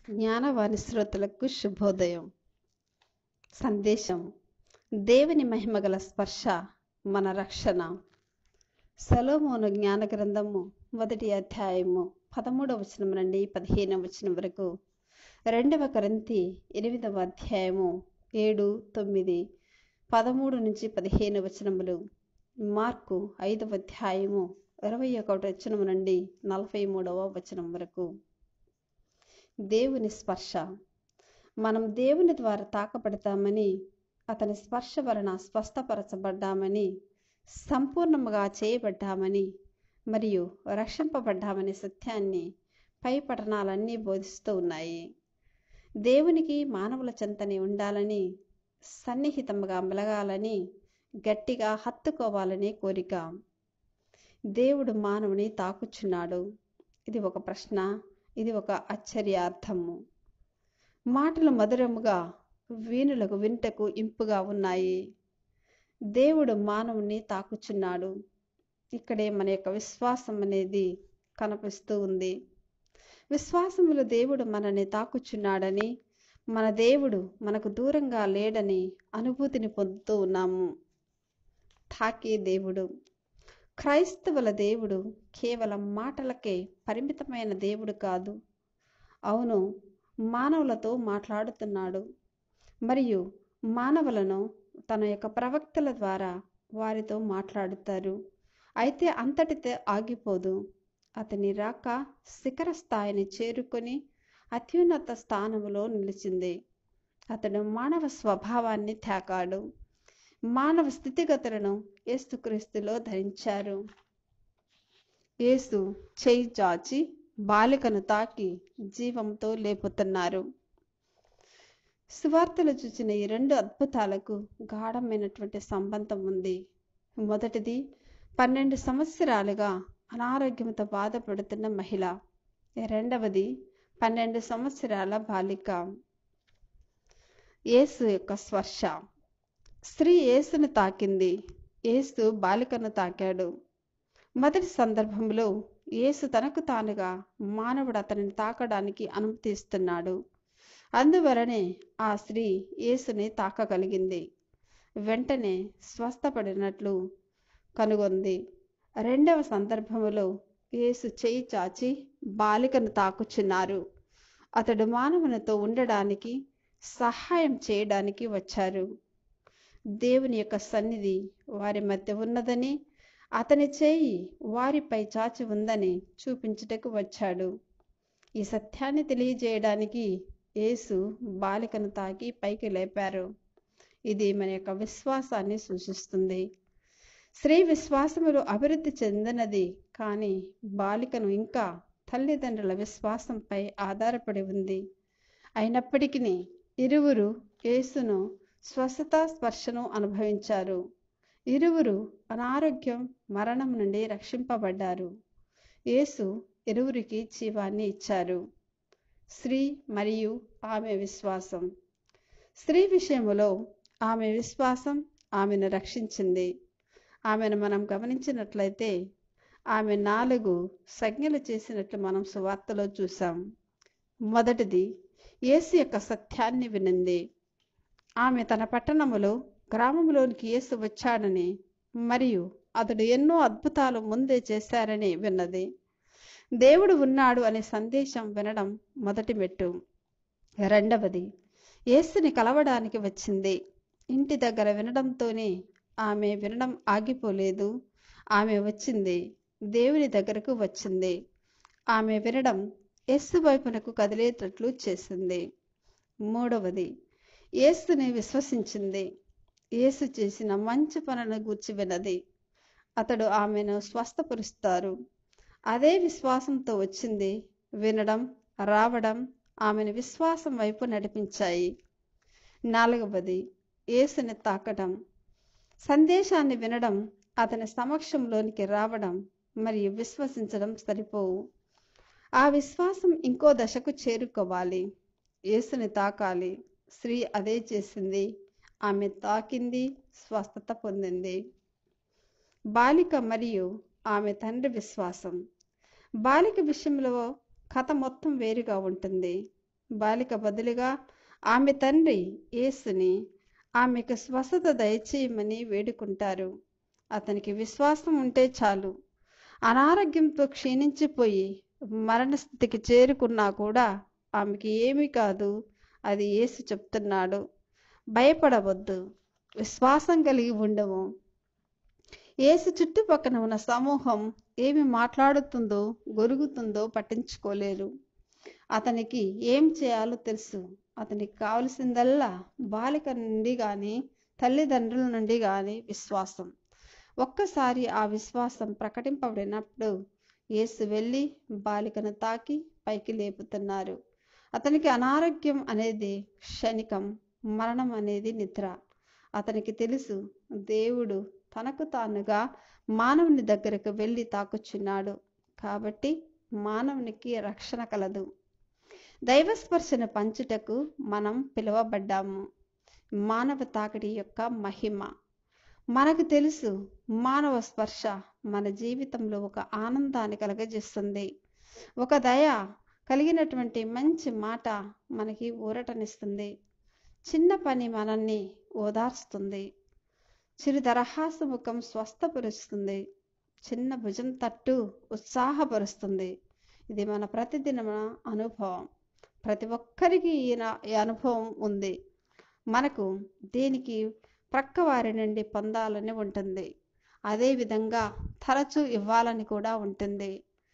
జ్ఞానవాణి శ్రోతలకు శుభోదయం సందేశం దేవుని మహిమగల స్పర్శ మన రక్షణ సలోమోను జ్ఞాన గ్రంథము మొదటి అధ్యాయము పదమూడవ వచనం నుండి పదిహేనవ వచనం వరకు రెండవ కరంతి ఎనిమిదవ అధ్యాయము ఏడు తొమ్మిది పదమూడు నుంచి పదిహేను వచనములు మార్కు ఐదవ అధ్యాయము ఇరవై ఒకటి వచనం నుండి నలభై మూడవ వచనం వరకు దేవుని స్పర్శ మనం దేవుని ద్వారా తాకపడతామని అతని స్పర్శ వలన స్వస్థపరచబడ్డామని సంపూర్ణముగా చేయబడ్డామని మరియు రక్షింపబడ్డామనే సత్యాన్ని పై పఠనాలన్నీ బోధిస్తూ ఉన్నాయి దేవునికి మానవుల చెంతని ఉండాలని సన్నిహితముగా మెలగాలని గట్టిగా హత్తుకోవాలనే కోరిక దేవుడు మానవుని తాకుచున్నాడు ఇది ఒక ప్రశ్న ఇది ఒక ఆశ్చర్యార్థము మాటలు మధురముగా వీణులకు వింటకు ఇంపుగా ఉన్నాయి దేవుడు మానవుని తాకుచున్నాడు ఇక్కడే మన యొక్క విశ్వాసం అనేది కనిపిస్తూ ఉంది విశ్వాసములో దేవుడు మనని తాకుచున్నాడని మన దేవుడు మనకు దూరంగా లేడని అనుభూతిని పొందుతూ ఉన్నాము తాకే దేవుడు క్రైస్తవుల దేవుడు కేవలం మాటలకే పరిమితమైన దేవుడు కాదు అవును మానవులతో మాట్లాడుతున్నాడు మరియు మానవులను తన యొక్క ప్రవక్తల ద్వారా వారితో మాట్లాడుతారు అయితే అంతటితో ఆగిపోదు అతని రాక శిఖర స్థాయిని చేరుకొని అత్యున్నత స్థానములో నిలిచింది అతడు మానవ స్వభావాన్ని తాకాడు మానవ స్థితిగతులను ఏసుక్రీస్తులో ధరించారు యేసు చేయి చాచి బాలికను తాకి జీవంతో లేపుతున్నారు సువార్తలు చూసిన ఈ రెండు అద్భుతాలకు గాఢమైనటువంటి సంబంధం ఉంది మొదటిది పన్నెండు సంవత్సరాలుగా అనారోగ్యంతో బాధపడుతున్న మహిళ రెండవది పన్నెండు సంవత్సరాల బాలిక యేసు యొక్క స్పర్శ స్త్రీ యేసును తాకింది యేసు బాలికను తాకాడు మొదటి సందర్భంలో యేసు తనకు తానుగా మానవుడు అతనిని తాకడానికి అనుమతిస్తున్నాడు అందువలనే ఆ స్త్రీ యేసుని తాకగలిగింది వెంటనే స్వస్థపడినట్లు కనుగొంది రెండవ సందర్భములో యేసు చేయి చాచి బాలికను తాకుచున్నారు అతడు మానవునితో ఉండడానికి సహాయం చేయడానికి వచ్చారు దేవుని యొక్క సన్నిధి వారి మధ్య ఉన్నదని అతని చేయి వారిపై చాచి ఉందని చూపించుటకు వచ్చాడు ఈ సత్యాన్ని తెలియజేయడానికి యేసు బాలికను తాకి పైకి లేపారు ఇది మన యొక్క విశ్వాసాన్ని సూచిస్తుంది స్త్రీ విశ్వాసములు అభివృద్ధి చెందినది కానీ బాలికను ఇంకా తల్లిదండ్రుల విశ్వాసంపై ఆధారపడి ఉంది అయినప్పటికీ ఇరువురు యేసును స్వస్థత స్పర్శను అనుభవించారు ఇరువురు అనారోగ్యం మరణం నుండి రక్షింపబడ్డారు యేసు ఇరువురికి జీవాన్ని ఇచ్చారు స్త్రీ మరియు ఆమె విశ్వాసం స్త్రీ విషయములో ఆమె విశ్వాసం ఆమెను రక్షించింది ఆమెను మనం గమనించినట్లయితే ఆమె నాలుగు సంజ్ఞలు చేసినట్లు మనం సువార్తలో చూసాం మొదటిది యేసు యొక్క సత్యాన్ని వినింది ఆమె తన పట్టణములో గ్రామంలోనికి యేసు వచ్చాడని మరియు అతడు ఎన్నో అద్భుతాలు ముందే చేశారని విన్నది దేవుడు ఉన్నాడు అనే సందేశం వినడం మొదటి మెట్టు రెండవది యేసుని కలవడానికి వచ్చింది ఇంటి దగ్గర వినడంతోనే ఆమె వినడం ఆగిపోలేదు ఆమె వచ్చింది దేవుని దగ్గరకు వచ్చింది ఆమె వినడం యేసు వైపునకు కదిలేటట్లు చేసింది మూడవది యేసుని విశ్వసించింది యేసు చేసిన మంచి పనులను గూర్చి విన్నది అతడు ఆమెను స్వస్థపరుస్తారు అదే విశ్వాసంతో వచ్చింది వినడం రావడం ఆమెను విశ్వాసం వైపు నడిపించాయి నాలుగవది యేసుని తాకడం సందేశాన్ని వినడం అతని సమక్షంలోనికి రావడం మరియు విశ్వసించడం సరిపోవు ఆ విశ్వాసం ఇంకో దశకు చేరుకోవాలి యేసుని తాకాలి స్త్రీ అదే చేసింది ఆమె తాకింది స్వస్థత పొందింది బాలిక మరియు ఆమె తండ్రి విశ్వాసం బాలిక విషయంలో కథ మొత్తం వేరుగా ఉంటుంది బాలిక బదులుగా ఆమె తండ్రి యేసుని ఆమెకు స్వస్థత దయచేయమని వేడుకుంటారు అతనికి విశ్వాసం ఉంటే చాలు అనారోగ్యంతో క్షీణించిపోయి మరణస్థితికి చేరుకున్నా కూడా ఆమెకి ఏమీ కాదు అది యేసు చెప్తున్నాడు భయపడవద్దు విశ్వాసం కలిగి ఉండవు యేసు చుట్టుపక్కన ఉన్న సమూహం ఏమి మాట్లాడుతుందో గొరుగుతుందో పట్టించుకోలేరు అతనికి ఏం చేయాలో తెలుసు అతనికి కావలసిందల్లా బాలిక నుండి కానీ తల్లిదండ్రుల నుండి కానీ విశ్వాసం ఒక్కసారి ఆ విశ్వాసం ప్రకటింపబడినప్పుడు యేసు వెళ్ళి బాలికను తాకి పైకి లేపుతున్నారు అతనికి అనారోగ్యం అనేది క్షణికం మరణం అనేది నిద్ర అతనికి తెలుసు దేవుడు తనకు తానుగా మానవుని దగ్గరకు వెళ్ళి తాకుచున్నాడు కాబట్టి మానవునికి రక్షణ కలదు దైవస్పర్శను పంచుటకు మనం పిలువబడ్డాము మానవ తాకిడి యొక్క మహిమ మనకు తెలుసు మానవ స్పర్శ మన జీవితంలో ఒక ఆనందాన్ని కలగజేస్తుంది ఒక దయ కలిగినటువంటి మంచి మాట మనకి ఊరటనిస్తుంది చిన్న పని మనల్ని ఓదార్స్తుంది చిరు దరహాస ముఖం స్వస్థపరుస్తుంది చిన్న భుజం తట్టు ఉత్సాహపరుస్తుంది ఇది మన ప్రతిదిన అనుభవం ప్రతి ఒక్కరికి ఈ అనుభవం ఉంది మనకు దీనికి ప్రక్క వారి నుండి పొందాలని ఉంటుంది అదేవిధంగా తరచూ ఇవ్వాలని కూడా ఉంటుంది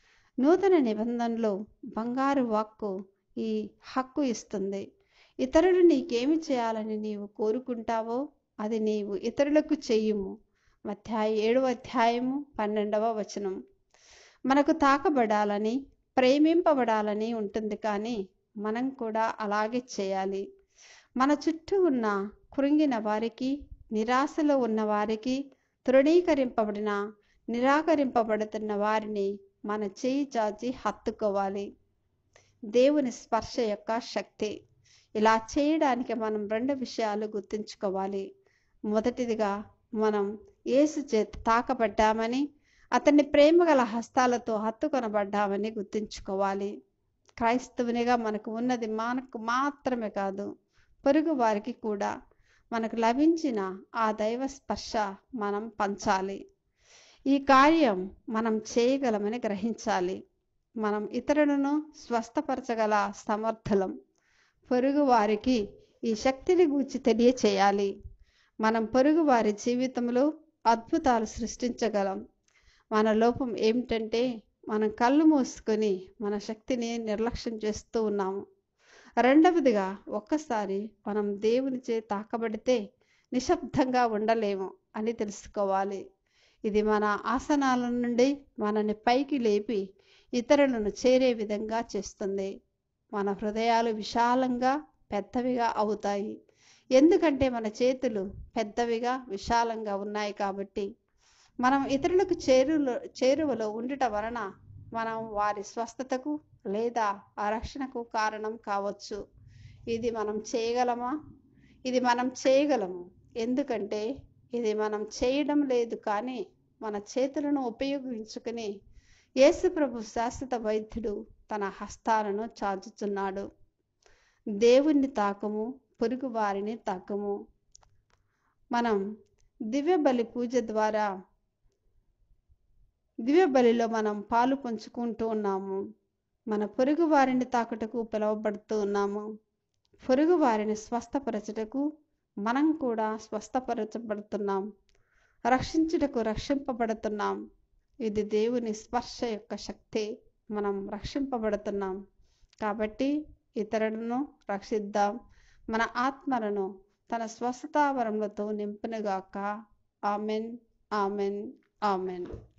నూతన నిబంధనలో బంగారు వాక్కు ఈ హక్కు ఇస్తుంది ఇతరులు నీకేమి చేయాలని నీవు కోరుకుంటావో అది నీవు ఇతరులకు చెయ్యుము అధ్యాయ ఏడవ అధ్యాయము పన్నెండవ వచనం మనకు తాకబడాలని ప్రేమింపబడాలని ఉంటుంది కానీ మనం కూడా అలాగే చేయాలి మన చుట్టూ ఉన్న కృంగిన వారికి నిరాశలో ఉన్న వారికి తృణీకరింపబడిన నిరాకరింపబడుతున్న వారిని మన చేయి చాచి హత్తుకోవాలి దేవుని స్పర్శ యొక్క శక్తి ఇలా చేయడానికి మనం రెండు విషయాలు గుర్తుంచుకోవాలి మొదటిదిగా మనం యేసు చేత తాకబడ్డామని అతన్ని ప్రేమగల హస్తాలతో హత్తుకొనబడ్డామని గుర్తుంచుకోవాలి క్రైస్తవునిగా మనకు ఉన్నది మనకు మాత్రమే కాదు పొరుగు వారికి కూడా మనకు లభించిన ఆ దైవ స్పర్శ మనం పంచాలి ఈ కార్యం మనం చేయగలమని గ్రహించాలి మనం ఇతరులను స్వస్థపరచగల సమర్థులం పొరుగు వారికి ఈ శక్తిని గూర్చి తెలియచేయాలి మనం పొరుగు వారి జీవితంలో అద్భుతాలు సృష్టించగలం మన లోపం ఏమిటంటే మనం కళ్ళు మూసుకొని మన శక్తిని నిర్లక్ష్యం చేస్తూ ఉన్నాము రెండవదిగా ఒక్కసారి మనం దేవునిచే తాకబడితే నిశ్శబ్దంగా ఉండలేము అని తెలుసుకోవాలి ఇది మన ఆసనాల నుండి మనని పైకి లేపి ఇతరులను చేరే విధంగా చేస్తుంది మన హృదయాలు విశాలంగా పెద్దవిగా అవుతాయి ఎందుకంటే మన చేతులు పెద్దవిగా విశాలంగా ఉన్నాయి కాబట్టి మనం ఇతరులకు చేరులో చేరువలో ఉండుట వలన మనం వారి స్వస్థతకు లేదా ఆరక్షణకు కారణం కావచ్చు ఇది మనం చేయగలమా ఇది మనం చేయగలము ఎందుకంటే ఇది మనం చేయడం లేదు కానీ మన చేతులను ఉపయోగించుకుని యేసు ప్రభు శాశ్వత వైద్యుడు తన హస్తాలను చాచుచున్నాడు దేవుణ్ణి తాకము పొరుగు వారిని తాకము మనం దివ్య బలి పూజ ద్వారా దివ్య బలిలో మనం పాలు పంచుకుంటూ ఉన్నాము మన పొరుగు వారిని తాకుటకు పిలువబడుతూ ఉన్నాము పొరుగు వారిని స్వస్థపరచుటకు మనం కూడా స్వస్థపరచబడుతున్నాం రక్షించుటకు రక్షింపబడుతున్నాం ఇది దేవుని స్పర్శ యొక్క శక్తి మనం రక్షింపబడుతున్నాం కాబట్టి ఇతరులను రక్షిద్దాం మన ఆత్మలను తన స్వస్థతావరములతో నింపునుగాక ఆమెన్ ఆమెన్ ఆమెన్